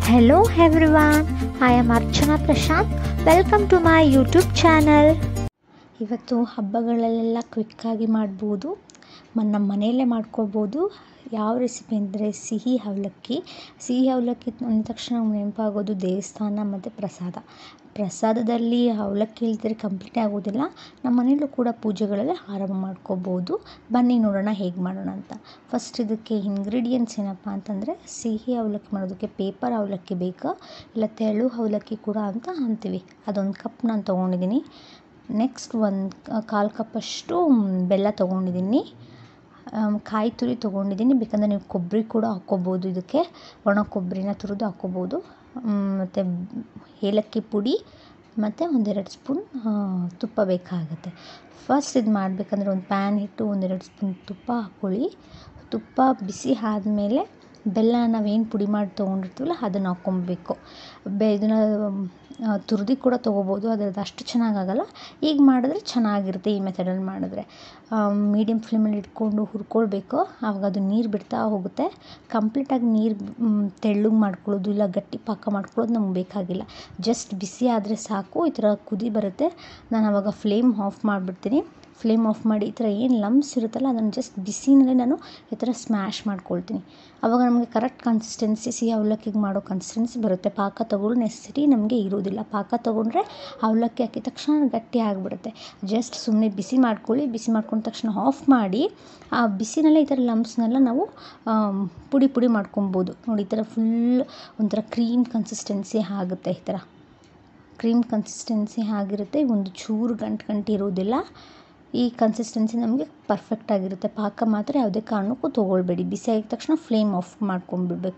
Hello everyone, I am Archana Prashant. Welcome to my YouTube channel. ಇವತ್ತು ಹಬ್ಬಗಳಲ್ಲೆಲ್ಲ ಕ್ವಿಕ್ಕಾಗಿ ಮಾಡ್ಬೋದು ಮ- ನಮ್ಮ ಮನೆಯಲ್ಲೇ ಮಾಡ್ಕೊಳ್ಬೋದು ಯಾವ ರೆಸಿಪಿ ಅಂದರೆ ಸಿಹಿ ಅವಲಕ್ಕಿ ಸಿಹಿ ಅವಲಕ್ಕಿ ಅಂದ ತಕ್ಷಣ ನಮ್ಗೆ ನೆನಪಾಗೋದು ದೇವಸ್ಥಾನ ಮತ್ತು ಪ್ರಸಾದ ಪ್ರಸಾದದಲ್ಲಿ ಅವಲಕ್ಕಿ ಇಲ್ದಿದ್ರೆ ಕಂಪ್ಲೀಟೇ ಆಗೋದಿಲ್ಲ ನಮ್ಮ ಮನೆಯಲ್ಲೂ ಕೂಡ ಪೂಜೆಗಳೆಲ್ಲ ಆರಂಭ ಮಾಡ್ಕೋಬೋದು ಬನ್ನಿ ನೋಡೋಣ ಹೇಗೆ ಮಾಡೋಣ ಅಂತ ಫಸ್ಟ್ ಇದಕ್ಕೆ ಇಂಗ್ರೀಡಿಯೆಂಟ್ಸ್ ಏನಪ್ಪ ಅಂತಂದರೆ ಸಿಹಿ ಅವಲಕ್ಕಿ ಮಾಡೋದಕ್ಕೆ ಪೇಪರ್ ಅವಲಕ್ಕಿ ಬೇಕಾ ಇಲ್ಲ ತೆಳು ಅವಲಕ್ಕಿ ಕೂಡ ಅಂತ ಅಂತೀವಿ ಅದೊಂದು ಕಪ್ ನಾನು ತೊಗೊಂಡಿದ್ದೀನಿ ನೆಕ್ಸ್ಟ್ ಒಂದು ಕಾಲು ಕಪ್ಪಷ್ಟು ಬೆಲ್ಲ ತೊಗೊಂಡಿದ್ದೀನಿ ಆಮ್, ಕಾಯಿ ತುರಿ ತೊಗೊಂಡಿದ್ದೀನಿ ಬೇಕಂದರೆ ನೀವು ಕೊಬ್ಬರಿ ಕೂಡ ಹಾಕ್ಕೋಬೋದು ಇದಕ್ಕೆ ಒಣ ಕೊಬ್ಬರಿನ ತುರಿದು ಹಾಕ್ಕೋಬೋದು ಮತ್ತು ಏಲಕ್ಕಿ ಪುಡಿ ಮತ್ತು ಒಂದೆರಡು ಸ್ಪೂನ್ ತುಪ್ಪ ಬೇಕಾಗುತ್ತೆ ಫಸ್ಟ್ ಇದು ಮಾಡಬೇಕಂದ್ರೆ ಒಂದು ಪ್ಯಾನ್ ಇಟ್ಟು ಒಂದೆರಡು ಸ್ಪೂನ್ ತುಪ್ಪ ಹಾಕ್ಕೊಳ್ಳಿ ತುಪ್ಪ ಬಿಸಿ ಆದಮೇಲೆ ಬೆಲ್ಲ ನಾವೇನು ಪುಡಿ ಮಾಡಿ ತೊಗೊಂಡಿರ್ತೀವಲ್ಲ ಅದನ್ನು ಹಾಕ್ಕೊಬೇಕು ಬೆ ಇದನ್ನು ತುರಿದು ಕೂಡ ತೊಗೋಬೋದು ಅದ್ರದ್ದು ಅಷ್ಟು ಚೆನ್ನಾಗಾಗಲ್ಲ ಈಗ ಮಾಡಿದ್ರೆ ಚೆನ್ನಾಗಿರುತ್ತೆ ಈ ಮೆಥಡಲ್ಲಿ ಮಾಡಿದ್ರೆ ಮೀಡಿಯಮ್ ಫ್ಲೇಮಲ್ಲಿ ಇಟ್ಕೊಂಡು ಹುರ್ಕೊಳ್ಬೇಕು ಆವಾಗ ಅದು ನೀರು ಬಿಡ್ತಾ ಹೋಗುತ್ತೆ ಕಂಪ್ಲೀಟಾಗಿ ನೀರು ತೆಳ್ಳಗೆ ಮಾಡ್ಕೊಳ್ಳೋದು ಇಲ್ಲ ಗಟ್ಟಿ ಪಾಕ ಮಾಡ್ಕೊಳ್ಳೋದು ನಮ್ಗೆ ಬೇಕಾಗಿಲ್ಲ ಜಸ್ಟ್ ಬಿಸಿ ಆದರೆ ಸಾಕು ಈ ಥರ ಕುದಿ ಬರುತ್ತೆ ನಾನು ಆವಾಗ ಫ್ಲೇಮ್ ಆಫ್ ಮಾಡಿಬಿಡ್ತೀನಿ ಫ್ಲೇಮ್ ಆಫ್ ಮಾಡಿ ಈ ಥರ ಏನು ಲಮ್ಸ್ ಇರುತ್ತಲ್ಲ ಅದನ್ನು ಜಸ್ಟ್ ಬಿಸಿನಲ್ಲೇ ನಾನು ಈ ಥರ ಸ್ಮ್ಯಾಶ್ ಮಾಡ್ಕೊಳ್ತೀನಿ ಆವಾಗ ನಮಗೆ ಕರೆಕ್ಟ್ ಕನ್ಸಿಸ್ಟೆನ್ಸಿ ಸಿಹಿ ಅವಲಕ್ಕಿಗೆ ಮಾಡೋ ಕನ್ಸಿಸ್ಟೆನ್ಸಿ ಬರುತ್ತೆ ಪಾಕ ತಗೊಳ್ಳೋ ನೆಸೆಸಿಟಿ ನಮಗೆ ಇರೋದಿಲ್ಲ ಪಾಕ ತೊಗೊಂಡ್ರೆ ಅವಲಕ್ಕಿ ಹಾಕಿದ ತಕ್ಷಣ ಗಟ್ಟಿ ಆಗಿಬಿಡುತ್ತೆ ಜಸ್ಟ್ ಸುಮ್ಮನೆ ಬಿಸಿ ಮಾಡ್ಕೊಳ್ಳಿ ಬಿಸಿ ಮಾಡ್ಕೊಂಡ ತಕ್ಷಣ ಆಫ್ ಮಾಡಿ ಆ ಬಿಸಿನಲ್ಲೇ ಈ ಥರ ಲಮ್ಸ್ನೆಲ್ಲ ನಾವು ಆಮ್, ಪುಡಿ ಪುಡಿ ಮಾಡ್ಕೊಬೋದು ನೋಡಿ ಈ ಥರ ಫುಲ್ ಒಂಥರ ಕ್ರೀಮ್ ಕನ್ಸಿಸ್ಟೆನ್ಸಿ ಆಗುತ್ತೆ ಈ ಥರ ಕ್ರೀಮ್ ಕನ್ಸಿಸ್ಟೆನ್ಸಿ ಆಗಿರುತ್ತೆ ಒಂದು ಚೂರು ಗಂಟು ಗಂಟು ಇರೋದಿಲ್ಲ ಈ ಕನ್ಸಿಸ್ಟೆನ್ಸಿ ನಮಗೆ ಪರ್ಫೆಕ್ಟ್ ಆಗಿರುತ್ತೆ ಪಾಕ ಮಾತ್ರ ಯಾವುದೇ ಕಾರಣಕ್ಕೂ ತೊಗೊಳ್ಬೇಡಿ ಬಿಸಿ ಆಗಿದ ತಕ್ಷಣ ಫ್ಲೇಮ್ ಆಫ್ ಮಾಡ್ಕೊಂಡ್ಬಿಡ್ಬೇಕು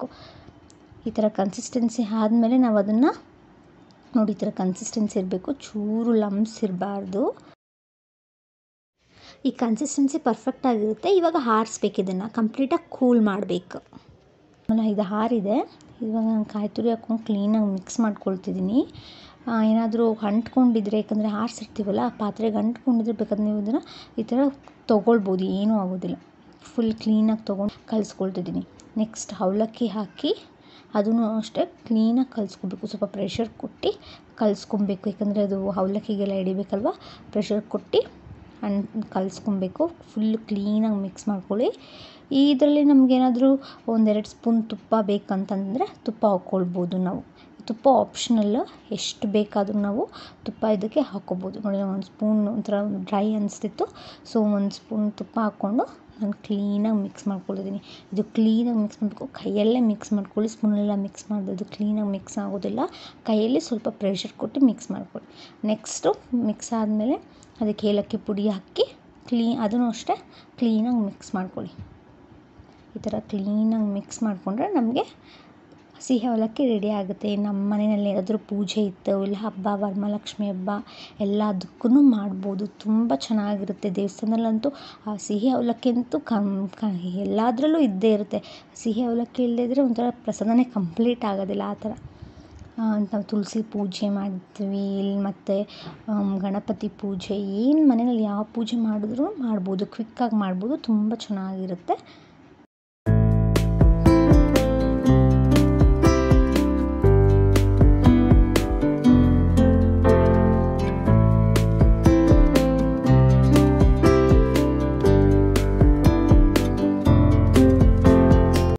ಈ ಥರ ಕನ್ಸಿಸ್ಟೆನ್ಸಿ ಆದಮೇಲೆ ನಾವು ಅದನ್ನು ನೋಡಿ ಈ ಥರ ಕನ್ಸಿಸ್ಟೆನ್ಸಿ ಇರಬೇಕು ಚೂರು ಲಮ್ಸ್ ಇರಬಾರ್ದು ಈ ಕನ್ಸಿಸ್ಟೆನ್ಸಿ ಪರ್ಫೆಕ್ಟ್ ಆಗಿರುತ್ತೆ ಇವಾಗ ಹಾರಿಸ್ಬೇಕು ಇದನ್ನು ಕಂಪ್ಲೀಟಾಗಿ ಕೂಲ್ ಮಾಡಬೇಕು ಆಮೇಲೆ ಇದು ಹಾರಿದೆ ಇವಾಗ ನಾನು ಕಾಯಿ ತುರಿ ಹಾಕ್ಕೊಂಡು ಕ್ಲೀನಾಗಿ ಮಿಕ್ಸ್ ಮಾಡ್ಕೊಳ್ತಿದ್ದೀನಿ ಏನಾದರೂ ಅಂಟ್ಕೊಂಡಿದ್ರೆ ಯಾಕಂದರೆ ಆರಿಸಿರ್ತೀವಲ್ಲ ಪಾತ್ರೆಗೆ ಅಂಟ್ಕೊಂಡಿದ್ರೆ ಬೇಕಾದ್ರೆ ನೀವು ಇದನ್ನು ಈ ಥರ ತೊಗೊಳ್ಬೋದು ಏನೂ ಆಗೋದಿಲ್ಲ ಫುಲ್ ಕ್ಲೀನಾಗಿ ತೊಗೊಂಡು ಕಲಿಸ್ಕೊಳ್ತಿದ್ದೀನಿ ನೆಕ್ಸ್ಟ್ ಅವಲಕ್ಕಿ ಹಾಕಿ ಅದನ್ನು ಅಷ್ಟೇ ಕ್ಲೀನಾಗಿ ಕಲಿಸ್ಕೊಬೇಕು ಸ್ವಲ್ಪ ಪ್ರೆಷರ್ ಕೊಟ್ಟು ಕಲಿಸ್ಕೊಬೇಕು ಯಾಕಂದರೆ ಅದು ಅವಲಕ್ಕಿಗೆಲ್ಲ ಹಿಡಿಬೇಕಲ್ವ ಪ್ರೆಷರ್ ಕೊಟ್ಟು ಅಂಡ್ ಕಲಿಸ್ಕೊಬೇಕು ಫುಲ್ ಕ್ಲೀನಾಗಿ ಮಿಕ್ಸ್ ಮಾಡ್ಕೊಳ್ಳಿ ಇದರಲ್ಲಿ ನಮಗೇನಾದರೂ ಒಂದೆರಡು ಸ್ಪೂನ್ ತುಪ್ಪ ಬೇಕಂತಂದರೆ ತುಪ್ಪ ಹಾಕ್ಕೊಳ್ಬೋದು ನಾವು ತುಪ್ಪ ಆಪ್ಷನಲ್ ಎಷ್ಟು ಬೇಕಾದರೂ ನಾವು ತುಪ್ಪ ಇದಕ್ಕೆ ಹಾಕ್ಕೋಬೋದು ನೋಡಿ ಒಂದು ಸ್ಪೂನ್ ಒಂಥರ ಡ್ರೈ ಅನಿಸ್ತಿತ್ತು ಸೊ ಒಂದು ಸ್ಪೂನ್ ತುಪ್ಪ ಹಾಕ್ಕೊಂಡು ನಾನು ಕ್ಲೀನಾಗಿ ಮಿಕ್ಸ್ ಮಾಡ್ಕೊಳ್ತಿದ್ದೀನಿ ಇದು ಕ್ಲೀನಾಗಿ ಮಿಕ್ಸ್ ಮಾಡಬೇಕು ಕೈಯಲ್ಲೇ ಮಿಕ್ಸ್ ಮಾಡ್ಕೊಳ್ಳಿ ಸ್ಪೂನೆಲ್ಲ ಮಿಕ್ಸ್ ಮಾಡೋದು ಕ್ಲೀನಾಗಿ ಮಿಕ್ಸ್ ಆಗೋದಿಲ್ಲ ಕೈಯಲ್ಲಿ ಸ್ವಲ್ಪ ಪ್ರೆಷರ್ ಕೊಟ್ಟು ಮಿಕ್ಸ್ ಮಾಡ್ಕೊಳ್ಳಿ ನೆಕ್ಸ್ಟು ಮಿಕ್ಸ್ ಆದಮೇಲೆ ಅದಕ್ಕೆ ಏಲಕ್ಕಿ ಪುಡಿ ಹಾಕಿ ಕ್ಲೀನ್ ಅದನ್ನು ಅಷ್ಟೇ ಕ್ಲೀನಾಗಿ ಮಿಕ್ಸ್ ಮಾಡ್ಕೊಳ್ಳಿ ಈ ಥರ ಕ್ಲೀನಾಗಿ ಮಿಕ್ಸ್ ಮಾಡಿಕೊಂಡ್ರೆ ನಮಗೆ ಸಿಹಿ ಅವಲಕ್ಕಿ ರೆಡಿ ಆಗುತ್ತೆ ನಮ್ಮ ಮನೆಯಲ್ಲಿ ಏನಾದರೂ ಪೂಜೆ ಇತ್ತು ಇಲ್ಲ ಹಬ್ಬ ವರಮಹಾಲಕ್ಷ್ಮಿ ಹಬ್ಬ ಎಲ್ಲದಕ್ಕೂ ಮಾಡ್ಬೋದು ತುಂಬ ಚೆನ್ನಾಗಿರುತ್ತೆ ದೇವಸ್ಥಾನದಲ್ಲಂತೂ ಆ ಸಿಹಿ ಅವಲಕ್ಕಿ ಅಂತೂ ಕಮ್ ಕ ಎಲ್ಲದರಲ್ಲೂ ಇದ್ದೇ ಇರುತ್ತೆ ಸಿಹಿ ಅವಲಕ್ಕಿ ಇಲ್ಲದೇ ಇದ್ದರೆ ಒಂಥರ ಪ್ರಸಾದನೇ ಕಂಪ್ಲೀಟ್ ಆಗೋದಿಲ್ಲ ಆ ಥರ ನಾವು ತುಳಸಿ ಪೂಜೆ ಮಾಡ್ತೀವಿ ಇಲ್ಲಿ ಮತ್ತು ಗಣಪತಿ ಪೂಜೆ ಏನು ಮನೆಯಲ್ಲಿ ಯಾವ ಪೂಜೆ ಮಾಡಿದ್ರೂ ಮಾಡ್ಬೋದು ಕ್ವಿಕ್ಕಾಗಿ ಮಾಡ್ಬೋದು ತುಂಬ ಚೆನ್ನಾಗಿರುತ್ತೆ